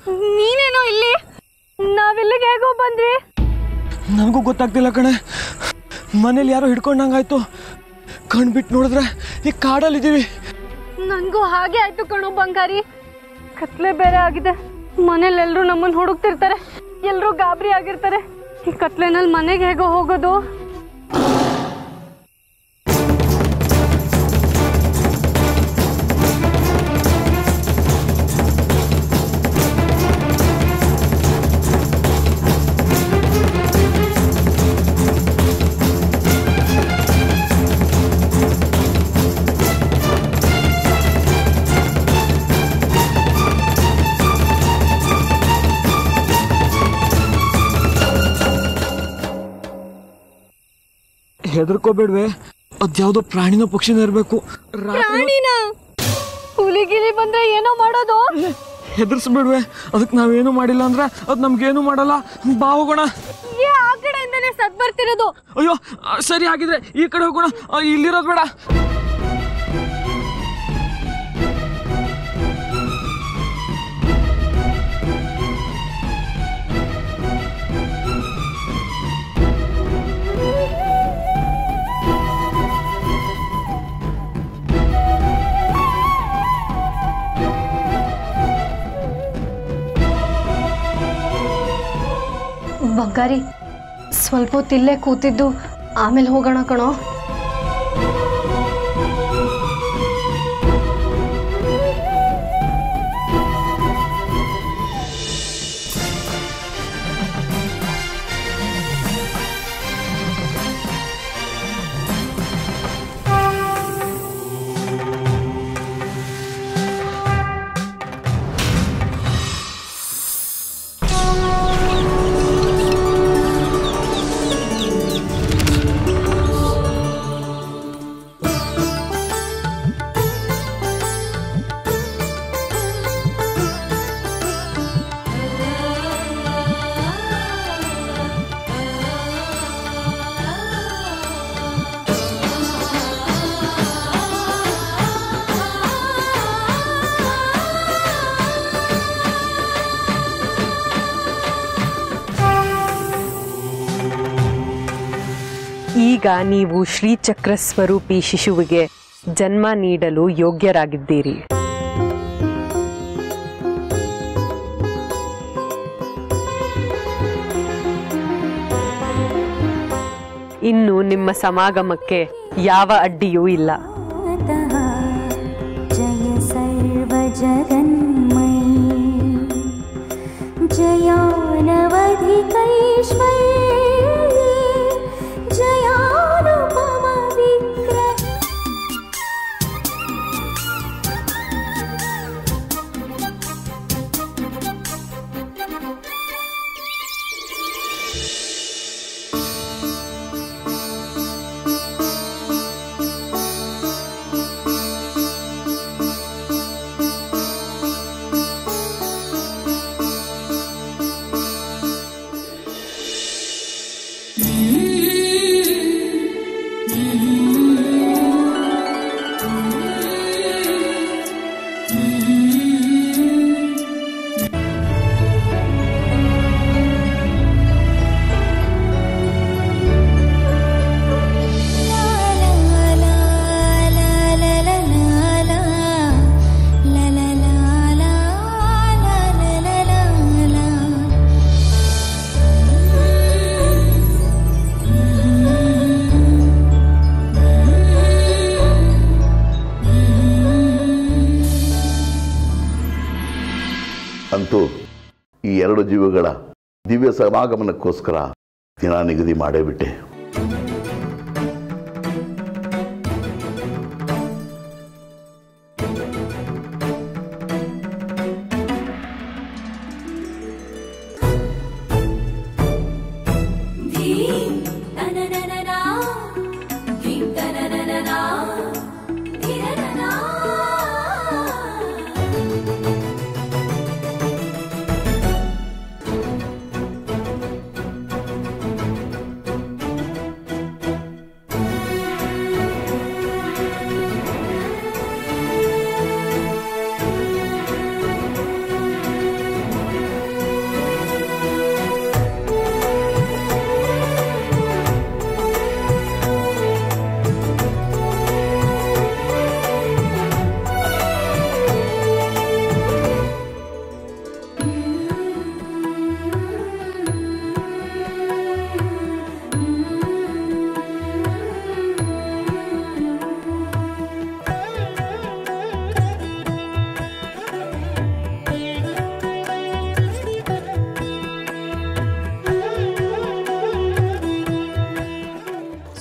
ನೀನೇನೋ ಇಲ್ಲಿ ನಾವಿಲ್ಲಿಗೆ ಹೇಗೋ ಬಂದ್ವಿ ನನಗೂ ಗೊತ್ತಾಗ್ತಿಲ್ಲ ಕಣೆ ಮನೇಲಿ ಯಾರೋ ಹಿಡ್ಕೊಂಡಂಗಾಯ್ತು ಕಣ್ ಬಿಟ್ಟು ನೋಡಿದ್ರೆ ಈ ಕಾಡಲ್ಲಿದ್ದೀವಿ ನನಗೂ ಹಾಗೆ ಆಯ್ತು ಕಣೋ ಬಂಗಾರಿ ಕತ್ಲೆ ಬೇರೆ ಆಗಿದೆ ಮನೇಲಿ ಎಲ್ರು ನಮ್ಮನ್ನ ಹುಡುಕ್ತಿರ್ತಾರೆ ಎಲ್ರು ಗಾಬರಿ ಆಗಿರ್ತಾರೆ ಈ ಕತ್ಲೆನಲ್ಲಿ ಮನೆಗೆ ಹೇಗೋ ಹೋಗೋದು ಹೆದರ್ಕೋಬೇಡ್ವೆ ಅದ್ಯಾವುದೋ ಪ್ರಾಣಿನೋ ಪಕ್ಷಿನೋ ಇರಬೇಕು ಪ್ರಾಣಿನ ಹುಲಿ ಗಿಲಿ ಬಂದ್ರೆ ಏನೋ ಮಾಡೋದು ಹೆದರ್ಸ್ಬೇಡ್ವೆ ಅದಕ್ಕೆ ನಾವೇನು ಮಾಡಿಲ್ಲ ಅಂದ್ರೆ ಅದು ನಮ್ಗೇನು ಮಾಡಲ್ಲ ಬಾ ಹೋಗೋಣ ಏ ಆ ಕಡೆಯಿಂದನೇ ಸದ್ ಬರ್ತಿರೋದು ಅಯ್ಯೋ ಆ, ಸರಿ ಆಗಿದ್ರೆ ಈ ಕಡೆ ಹೋಗೋಣ ಆ, ಇಲ್ಲಿರೋದು ಬೇಡ ಬಂಗಾರಿ ಸ್ವಲ್ಪ ಹೊತ್ತು ಇಲ್ಲೇ ಕೂತಿದ್ದು ಆಮೇಲೆ ಹೋಗೋಣ ಕಣೋ ಈಗ ನೀವು ಶ್ರೀಚಕ್ರ ಸ್ವರೂಪಿ ಶಿಶುವಿಗೆ ಜನ್ಮ ನೀಡಲು ಯೋಗ್ಯರಾಗಿದ್ದೀರಿ ಇನ್ನು ನಿಮ್ಮ ಸಮಾಗಮಕ್ಕೆ ಯಾವ ಅಡ್ಡಿಯೂ ಇಲ್ಲ ततः जय सर्वजगन्मयी जयानवधिकैश्वर्ये जयानुपमविग्रह ಅಂತೂ ಈ ಎರಡು ಜೀವಗಳ ದಿವ್ಯ ಸಮಾಗಮನಕ್ಕೋಸ್ಕರ ದಿನ ನಿಗದಿ ಮಾಡೇ ಬಿಟ್ಟೆ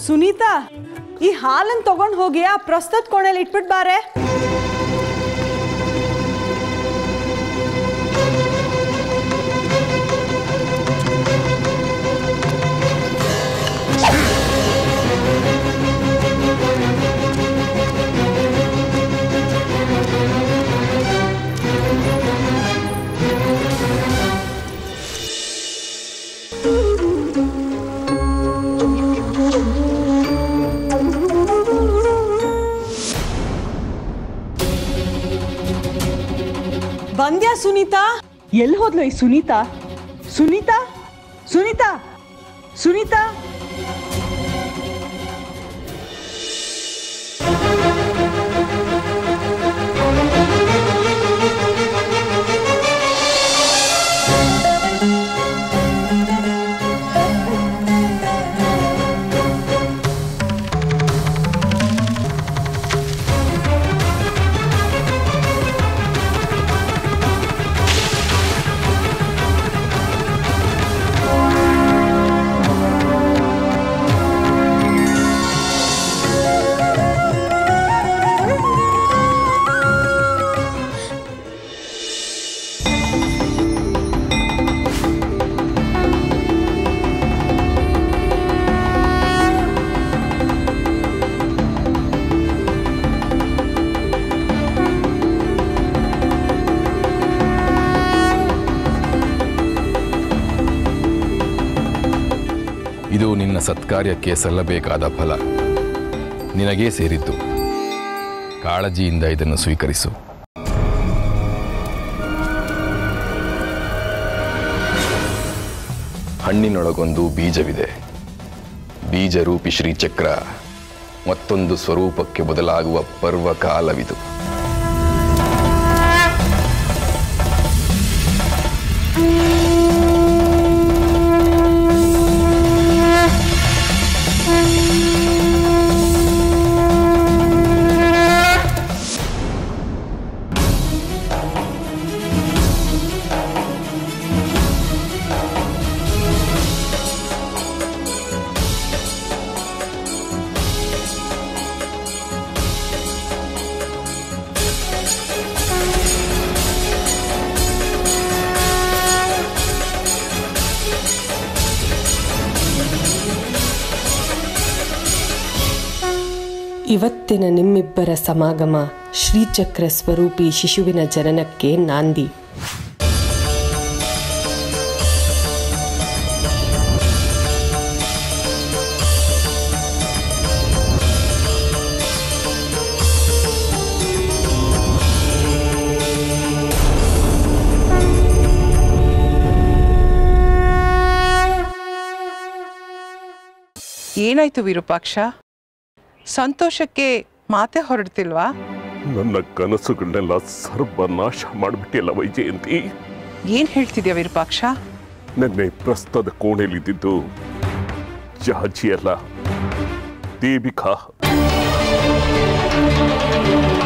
ಸುನೀತಾ ಈ ಹಾಲನ್ನು ತಗೊಂಡು ಹೋಗಿ ಆ ಪ್ರಸ್ತುತ ಕೋಣೆಲಿ ಇಟ್ಬಿಟ್ಟು ಬಾರೆ ಬಂದ್ಯಾ ಸುನೀತಾ ಎಲ್ಲಿ ಹೋದ್ಲು ಈ ಸುನೀತಾ ಸುನೀತಾ ಸುನೀತಾ ಸುನೀತಾ ಇದು ನಿನ್ನ ಸತ್ಕಾರ್ಯಕ್ಕೆ ಸಲ್ಲಬೇಕಾದ ಫಲ ನಿನಗೇ ಸೇರಿದ್ದು ಕಾಳಜಿಯಿಂದ ಇದನ್ನು ಸ್ವೀಕರಿಸು ಹಣ್ಣಿನೊಳಗೊಂದು ಬೀಜವಿದೆ ಬೀಜರೂಪಿ ಶ್ರೀಚಕ್ರ ಮತ್ತೊಂದು ಸ್ವರೂಪಕ್ಕೆ ಬದಲಾಗುವ ಪರ್ವಕಾಲವಿದು ಇವತ್ತಿನ ನಿಮ್ಮಿಬ್ಬರ ಸಮಾಗಮ ಶ್ರೀಚಕ್ರ ಸ್ವರೂಪಿ ಶಿಶುವಿನ ಜನನಕ್ಕೆ ನಾಂದಿ ಏನಾಯ್ತು ವಿರೂಪಾಕ್ಷ ಸಂತೋಷಕ್ಕೆ ಮಾತೆ ಹೊರಡ್ತಿಲ್ವಾ ನನ್ನ ಕನಸುಗಳನ್ನೆಲ್ಲ ಸರ್ವನಾಶ ಮಾಡಿಬಿಟ್ಟಿಲ್ಲ ವೈಜಯಂತಿ ಏನ್ ಹೇಳ್ತಿದ್ಯಾ ವಿರೂಪಾಕ್ಷ ನೆನ್ನೆ ಪ್ರಸ್ತದ ಕೋಣೆಲಿದ್ದಿದ್ದು ಜಾಜಿ ಅಲ್ಲ ದೇವಿಕಾ